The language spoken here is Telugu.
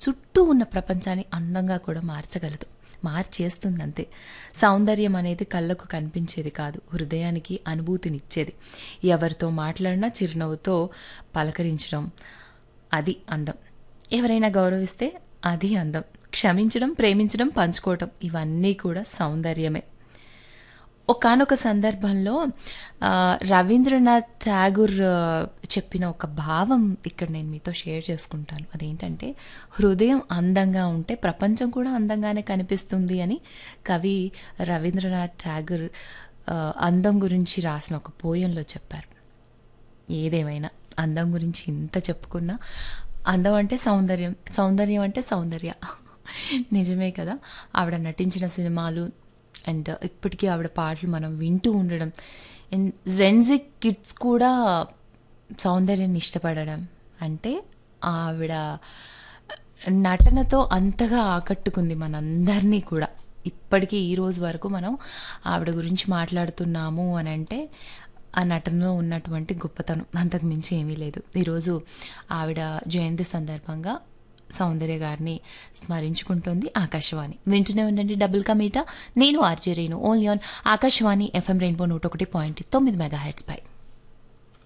చుట్టూ ఉన్న ప్రపంచాన్ని అందంగా కూడా మార్చగలదు మార్చేస్తుంది అంతే సౌందర్యం అనేది కళ్ళకు కనిపించేది కాదు హృదయానికి అనుభూతినిచ్చేది ఎవరితో మాట్లాడినా చిరునవ్వుతో పలకరించడం అది అందం ఎవరైనా గౌరవిస్తే అది అందం క్షమించడం ప్రేమించడం పంచుకోవటం ఇవన్నీ కూడా సౌందర్యమే ఒకానొక సందర్భంలో ఆ, రవీంద్రనాథ్ ఠాగూర్ ఆ, చెప్పిన ఒక భావం ఇక్కడ నేను మీతో షేర్ చేసుకుంటాను అదేంటంటే హృదయం అందంగా ఉంటే ప్రపంచం కూడా అందంగానే కనిపిస్తుంది అని కవి రవీంద్రనాథ్ ఠాగూర్ ఆ, అందం గురించి రాసిన ఒక పోయంలో చెప్పారు ఏదేమైనా అందం గురించి ఇంత చెప్పుకున్నా అందం అంటే సౌందర్యం సౌందర్యం అంటే సౌందర్య నిజమే కదా ఆవిడ నటించిన సినిమాలు అండ్ ఇప్పటికీ ఆవిడ పాటలు మనం వింటూ ఉండడం అండ్ జెన్జిక్ కిడ్స్ కూడా సౌందర్యాన్ని ఇష్టపడడం అంటే ఆవిడ నటనతో అంతగా ఆకట్టుకుంది మనందరినీ కూడా ఇప్పటికీ ఈ రోజు వరకు మనం ఆవిడ గురించి మాట్లాడుతున్నాము అని అంటే ఆ నటనలో ఉన్నటువంటి గొప్పతనం అంతకు మించి ఏమీ లేదు ఈరోజు ఆవిడ జయంతి సందర్భంగా సౌందర్య గారిని స్మరించుకుంటోంది ఆకాశవాణి వింటూనే ఉండండి డబుల్ కమీటా నేను RJ Renu only on Akashvani FM Rainbow నూట ఒకటి పాయింట్ తొమ్మిది మెగా హెడ్స్ పై